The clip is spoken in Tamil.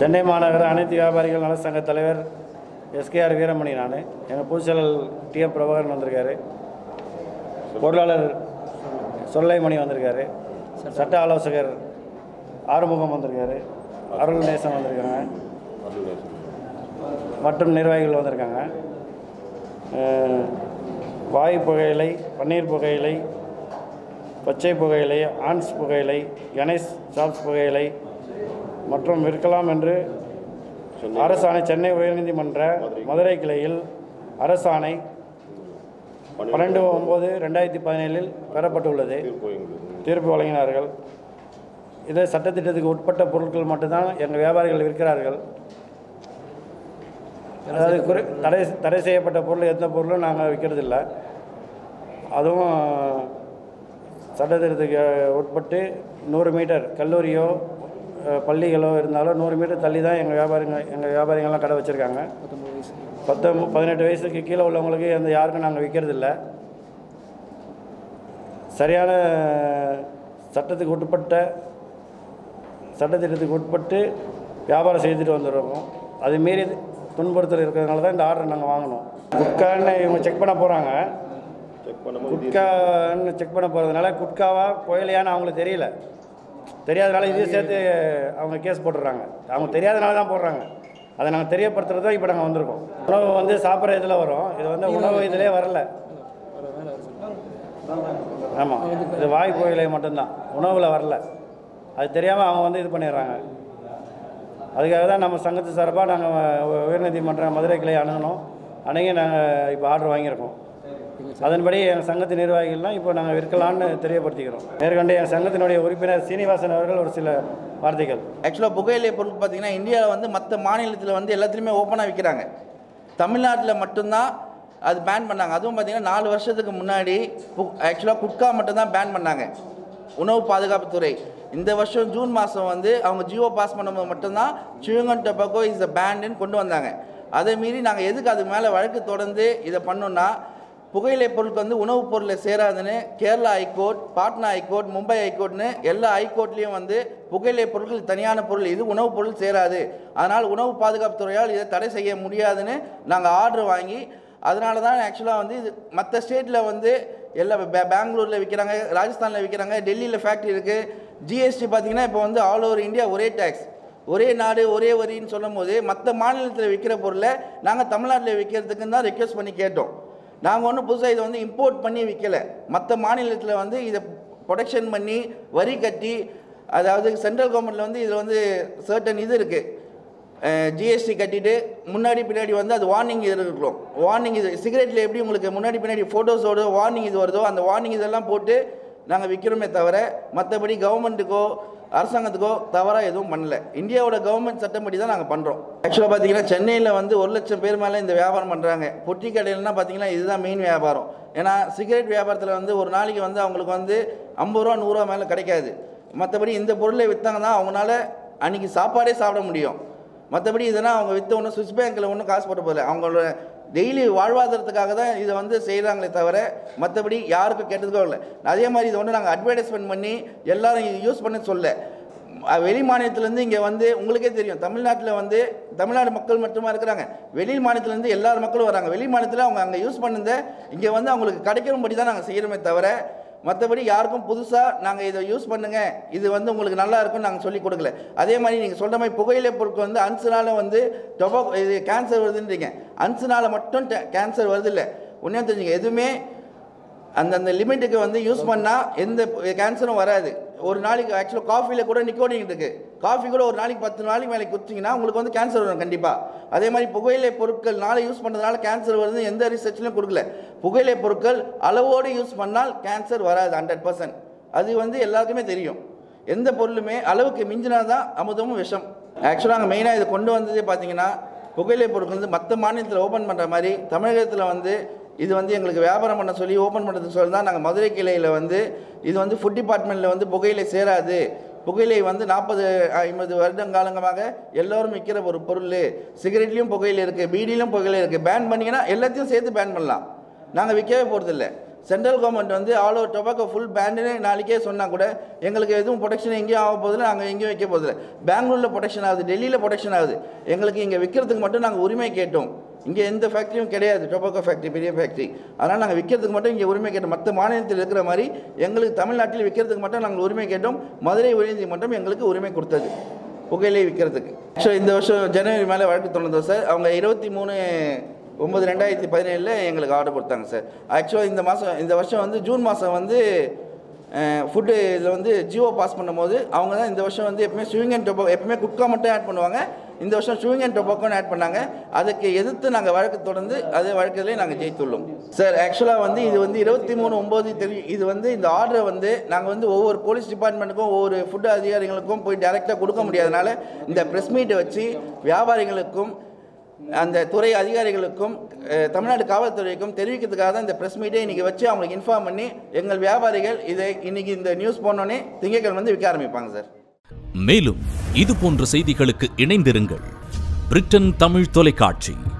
சென்னை மாநகர அனைத்து வியாபாரிகள் நல சங்க தலைவர் எஸ்கேஆர் வீரமணி நான் எங்கள் பொதுச்செயலர் டிஎம் பிரபாகரன் வந்திருக்காரு பொருளாளர் சொல்லைமணி வந்திருக்காரு சட்ட ஆலோசகர் ஆறுமுகம் வந்திருக்காரு அருள் நேசன் வந்திருக்காங்க மற்றும் நிர்வாகிகள் வந்திருக்காங்க அஹ், வாயு புகையிலை பன்னீர் புகையிலை பச்சை புகையிலை ஆன்ஸ் புகையிலை கணேஷ் சாப்ஸ் புகையிலை மற்றும் விற்கலாம் என்று அரசாணை சென்னை உயர்நீதிமன்ற மதுரை கிளையில் அரசாணை பன்னெண்டு ஒம்பது ரெண்டாயிரத்தி பதினேழில் பெறப்பட்டுள்ளது தீர்ப்பு வழங்கினார்கள் இதை சட்டத்திட்டத்துக்கு உட்பட்ட பொருட்கள் மட்டும்தான் எங்கள் வியாபாரிகள் விற்கிறார்கள் அதாவது குறி தடை தடை செய்யப்பட்ட பொருள் எந்த பொருளும் நாங்கள் விற்கிறதில்ல அதுவும் சட்டத்திட்டத்துக்கு உட்பட்டு நூறு மீட்டர் கல்லூரியோ அஹ், பள்ளிகளோ இருந்தாலும் நூறு மீட்டர் தள்ளி தான் எங்கள் வியாபாரிங்க எங்கள் வியாபாரிங்கள்லாம் கடை வச்சுருக்காங்க பத்தொம்பது பதினெட்டு வயசுக்கு கீழே உள்ளவங்களுக்கு எந்த யாருக்கும் நாங்கள் விற்கிறதில்ல சரியான சட்டத்துக்கு உட்பட்ட சட்டத்திட்டத்துக்கு உட்பட்டு வியாபாரம் செய்துட்டு வந்துடுறோம் அது மீறி துன்புறுத்தல் இருக்கிறதுனால தான் இந்த ஆர்டர் நாங்கள் வாங்கினோம் குட்கான்னு இவங்க செக் பண்ண போகிறாங்க குட்கான்னு செக் பண்ண போகிறதுனால குட்காவா புயலையான்னு அவங்களுக்கு தெரியல தெரியாதனால இதையும் சேர்த்து அவங்க கேஸ் போட்டுடுறாங்க அவங்க தெரியாதனால தான் போடுறாங்க அதை நாங்கள் தெரியப்படுத்துறது தான் இப்போ நாங்கள் வந்திருக்கோம் உணவு வந்து சாப்பிட்ற இதில் வரும் இது வந்து உணவு இதிலே வரல ஆமாம் இது வாய் புயலை மட்டும்தான் உணவில் வரல அது தெரியாமல் அவங்க வந்து இது பண்ணிடுறாங்க அதுக்காக தான் நம்ம சங்கத்து சார்பாக நாங்கள் உயர்நீதிமன்ற மதுரை கிளை அணுகணும் அணுகி நாங்கள் இப்போ ஆர்டர் வாங்கியிருக்கோம் அதன்படி எங்கள் சங்கத்து நிர்வாகிகள்லாம் இப்போ நாங்கள் விற்கலான்னு தெரியப்படுத்திக்கிறோம் மேற்கொண்டு என் சங்கத்தினுடைய உறுப்பினர் சீனிவாசன் அவர்கள் ஒரு சில வார்த்தைகள் ஆக்சுவலாக புகையிலை பொருள் பார்த்தீங்கன்னா இந்தியாவில் வந்து மற்ற மாநிலத்தில் வந்து எல்லாத்துலேயுமே ஓப்பனாக விற்கிறாங்க தமிழ்நாட்டில் மட்டும்தான் அது பேன் பண்ணாங்க அதுவும் பார்த்தீங்கன்னா நாலு வருஷத்துக்கு முன்னாடி ஆக்சுவலாக குட்கா மட்டும்தான் பேன் பண்ணாங்க உணவு பாதுகாப்புத்துறை இந்த வருஷம் ஜூன் மாதம் வந்து அவங்க ஜியோ பாஸ் பண்ணும்போது மட்டும்தான் சிவங்கன் டொபாக்கோ இஸ் அ பேண்டுன்னு கொண்டு வந்தாங்க அதை மீறி நாங்கள் எதுக்கு அதுக்கு மேலே வழக்கு தொடர்ந்து இதை பண்ணோம்னா புகையிலை பொருட்கள் வந்து உணவுப் பொருளில் சேராதுன்னு கேரளா ஹைகோர்ட் பாட்னா ஹைகோர்ட் மும்பை ஹைகோர்ட்னு எல்லா ஹைகோர்ட்லேயும் வந்து புகையிலை பொருட்கள் தனியான பொருள் இது உணவுப் பொருள் சேராது அதனால் உணவு பாதுகாப்பு துறையால் இதை தடை செய்ய முடியாதுன்னு நாங்கள் ஆர்டர் வாங்கி அதனால தான் ஆக்சுவலாக வந்து இது மற்ற ஸ்டேட்டில் வந்து எல்லா பெ- பெங்களூரில் விற்கிறாங்க ராஜஸ்தானில் விற்கிறாங்க டெல்லியில் ஃபேக்ட்ரி இருக்குது ஜிஎஸ்டி பார்த்தீங்கன்னா இப்போ வந்து ஆல் ஓவர் இந்தியா ஒரே டேக்ஸ் ஒரே நாடு ஒரே வரின்னு சொல்லும் போது மற்ற மாநிலத்தில் விற்கிற பொருளை நாங்கள் தமிழ்நாட்டில் விற்கிறதுக்குன்னு தான் ரெக்வஸ்ட் பண்ணி கேட்டோம் நாங்கள் ஒன்றும் புதுசாக இதை வந்து இம்போர்ட் பண்ணி விற்கல மற்ற மாநிலத்தில் வந்து இதை ப்ரொடெக்ஷன் பண்ணி வரி கட்டி அதாவது சென்ட்ரல் கவர்மெண்ட்டில் வந்து இதில் வந்து சர்டன் இது இருக்குது ஜிஎஸ்டி கட்டிட்டு முன்னாடி பின்னாடி வந்து அது வார்னிங் இது இருக்கும் வார்னிங் இது சிகரெட்டில் எப்படி உங்களுக்கு முன்னாடி பின்னாடி ஃபோட்டோஸோட வார்னிங் இது வருதோ அந்த வார்னிங் இதெல்லாம் போட்டு நாங்கள் விற்கிறோமே தவிர மற்றபடி கவர்மெண்ட்டுக்கோ அரசாங்கத்துக்கோ தவறாக எதுவும் பண்ணல இந்தியாவோட கவர்மெண்ட் சட்டப்படி தான் நாங்கள் பண்ணுறோம் ஆக்சுவலாக பார்த்தீங்கன்னா சென்னையில் வந்து ஒரு லட்சம் பேர் மேலே இந்த வியாபாரம் பண்ணுறாங்க பொட்டி கடையிலனா பார்த்தீங்கன்னா இதுதான் மெயின் வியாபாரம் ஏன்னா சிகரெட் வியாபாரத்தில் வந்து ஒரு நாளைக்கு வந்து அவங்களுக்கு வந்து ஐம்பது ரூபா நூறுரூவா மேலே கிடைக்காது மற்றபடி இந்த பொருளை விற்றாங்கன்னா அவங்களால அன்றைக்கி சாப்பாடே சாப்பிட முடியும் மற்றபடி இதெல்லாம் அவங்க விற்ற ஒன்றும் சுவிஸ் பேங்க்கில் ஒன்றும் காசு போட்டு போகல அவங்களோட டெய்லி வாழ்வாதாரத்துக்காக தான் இதை வந்து செய்கிறாங்களே தவிர மற்றபடி யாருக்கும் கெட்டதுக்கோ இல்லை அதே மாதிரி இதை வந்து நாங்கள் அட்வர்டைஸ்மெண்ட் பண்ணி எல்லாரும் இது யூஸ் பண்ண சொல்ல அஹ் வெளி மாநிலத்திலேருந்து இங்கே வந்து உங்களுக்கே தெரியும் தமிழ்நாட்டில் வந்து தமிழ்நாடு மக்கள் மட்டுமா இருக்கிறாங்க வெளி மாநிலத்திலேருந்து எல்லா மக்களும் வராங்க வெளி மாநிலத்தில் அவங்க அங்கே யூஸ் பண்ணுந்த இங்கே வந்து அவங்களுக்கு கிடைக்கிறபடி தான் நாங்கள் செய்கிறோமே தவிர மற்றபடி யாருக்கும் புதுசாக நாங்கள் இதை யூஸ் பண்ணுங்க இது வந்து உங்களுக்கு நல்லா இருக்கும்னு நாங்கள் சொல்லி கொடுக்கல அதே மாதிரி நீங்கள் சொல்கிற மாதிரி புகையிலை பொருட்கள் வந்து அன்சுனால வந்து டொபா இது கேன்சர் வருதுன்றீங்க அன்சுனால மட்டும் கேன்சர் வருது இல்லை ஒன்றே தெரிஞ்சுங்க எதுவுமே அந்தந்த லிமிட்டுக்கு வந்து யூஸ் பண்ணால் எந்த கேன்சரும் வராது ஒரு நாளைக்கு ஆக்சுவலாக காஃபியில் கூட நிக்கோடின் இருக்குது காஃபி கூட ஒரு நாளைக்கு பத்து நாளைக்கு மேலே குடிச்சிங்கன்னா உங்களுக்கு வந்து கேன்சர் வரும் கண்டிப்பாக அதே மாதிரி புகையிலை பொருட்கள்னால யூஸ் பண்ணுறதுனால கேன்சர் வருது எந்த ரிசர்ச்லையும் கொடுக்கல புகையிலை பொருட்கள் அளவோடு யூஸ் பண்ணால் கேன்சர் வராது ஹண்ட்ரட் பர்சன்ட் அது வந்து எல்லாருக்குமே தெரியும் எந்த பொருளுமே அளவுக்கு மிஞ்சினா தான் அமுதமும் விஷம் ஆக்சுவலாக அங்கே மெயினாக இதை கொண்டு வந்ததே பார்த்தீங்கன்னா புகையிலை பொருட்கள் வந்து மற்ற மாநிலத்தில் ஓப்பன் பண்ணுற மாதிரி தமிழகத்தில் வந்து இது வந்து எங்களுக்கு வியாபாரம் பண்ண சொல்லி ஓப்பன் பண்ணுறதுக்கு சொல்லி தான் நாங்கள் மதுரை கிளையில் வந்து இது வந்து ஃபுட் டிபார்ட்மெண்ட்டில் வந்து புகையிலை சேராது புகையிலை வந்து நாற்பது ஐம்பது வருடங்காலங்கமாக எல்லோரும் விற்கிற ஒரு பொருள் சிகரெட்லேயும் புகையிலை இருக்குது பீடியிலும் புகையிலை இருக்குது பேன் பண்ணிங்கன்னா எல்லாத்தையும் சேர்த்து பேன் பண்ணலாம் நாங்கள் விற்கவே போகிறதில்ல சென்ட்ரல் கவர்மெண்ட் வந்து ஆல் ஓவர் டொபாக்கோ ஃபுல் பேண்டுன்னு நாளைக்கே சொன்னால் கூட எங்களுக்கு எதுவும் ப்ரொடெக்ஷன் எங்கேயும் ஆக போதில்லை நாங்கள் எங்கேயும் வைக்க போதில்லை பெங்களூரில் ப்ரொடெக்ஷன் ஆகுது டெல்லியில் ப்ரொடெக்ஷன் ஆகுது எங்களுக்கு இங்கே விற்கிறதுக்கு மட்டும் நாங்கள் உரிமை கேட்டோம் இங்கே எந்த ஃபேக்ட்ரியும் கிடையாது டொபாக்கோ ஃபேக்ட்ரி பெரிய ஃபேக்ட்ரி அதனால் நாங்கள் விற்கிறதுக்கு மட்டும் இங்கே உரிமை கேட்டோம் மற்ற மாநிலத்தில் இருக்கிற மாதிரி எங்களுக்கு தமிழ்நாட்டில் விற்கிறதுக்கு மட்டும் நாங்கள் உரிமை கேட்டோம் மதுரை உயர்நீதிமன்றம் எங்களுக்கு உரிமை கொடுத்தது புகையிலை விற்கிறதுக்கு ஸோ இந்த வருஷம் ஜனவரி மேலே வழக்கு தொடர்ந்தோம் சார் அவங்க இருபத்தி மூணு ஒம்பது ரெண்டாயிரத்தி பதினேழில் எங்களுக்கு ஆர்டர் கொடுத்தாங்க சார் ஆக்சுவலாக இந்த மாதம் இந்த வருஷம் வந்து ஜூன் மாதம் வந்து ஃபுட்டு இதில் வந்து ஜியோ பாஸ் பண்ணும்போது அவங்க தான் இந்த வருஷம் வந்து எப்பவுமே ஸ்விங் அண்ட் டொபோ எப்பவுமே குட்கா மட்டும் ஆட் பண்ணுவாங்க இந்த வருஷம் ஸ்விங் அண்ட் டொபாக்கோன்னு ஆட் பண்ணாங்க அதுக்கு எதிர்த்து நாங்கள் வழக்கு தொடர்ந்து அதே வழக்கிலே நாங்கள் ஜெயித்துள்ளோம் சார் ஆக்சுவலாக வந்து இது வந்து இருபத்தி மூணு ஒம்பது தெரியும் இது வந்து இந்த ஆர்டரை வந்து நாங்கள் வந்து ஒவ்வொரு போலீஸ் டிபார்ட்மெண்ட்டுக்கும் ஒவ்வொரு ஃபுட் அதிகாரிகளுக்கும் போய் டைரெக்டாக கொடுக்க முடியாதனால இந்த ப்ரெஸ் மீட்டை வச்சு வியாபாரிகளுக்கும் அந்த துறை அதிகாரிகளுக்கும் அஹ், தமிழ்நாடு காவல்துறைக்கும் தெரிவிக்கிறதுக்காக தான் இந்த ப்ரெஸ் மீட்டை இன்றைக்கி வச்சு அவங்களுக்கு இன்ஃபார்ம் பண்ணி எங்கள் வியாபாரிகள் இதை இன்னைக்கு இந்த நியூஸ் போனோடனே திங்கட்கிழமை வந்து விற்க ஆரம்பிப்பாங்க சார் மேலும் இது போன்ற செய்திகளுக்கு இணைந்திருங்கள் பிரிட்டன் தமிழ் தொலைக்காட்சி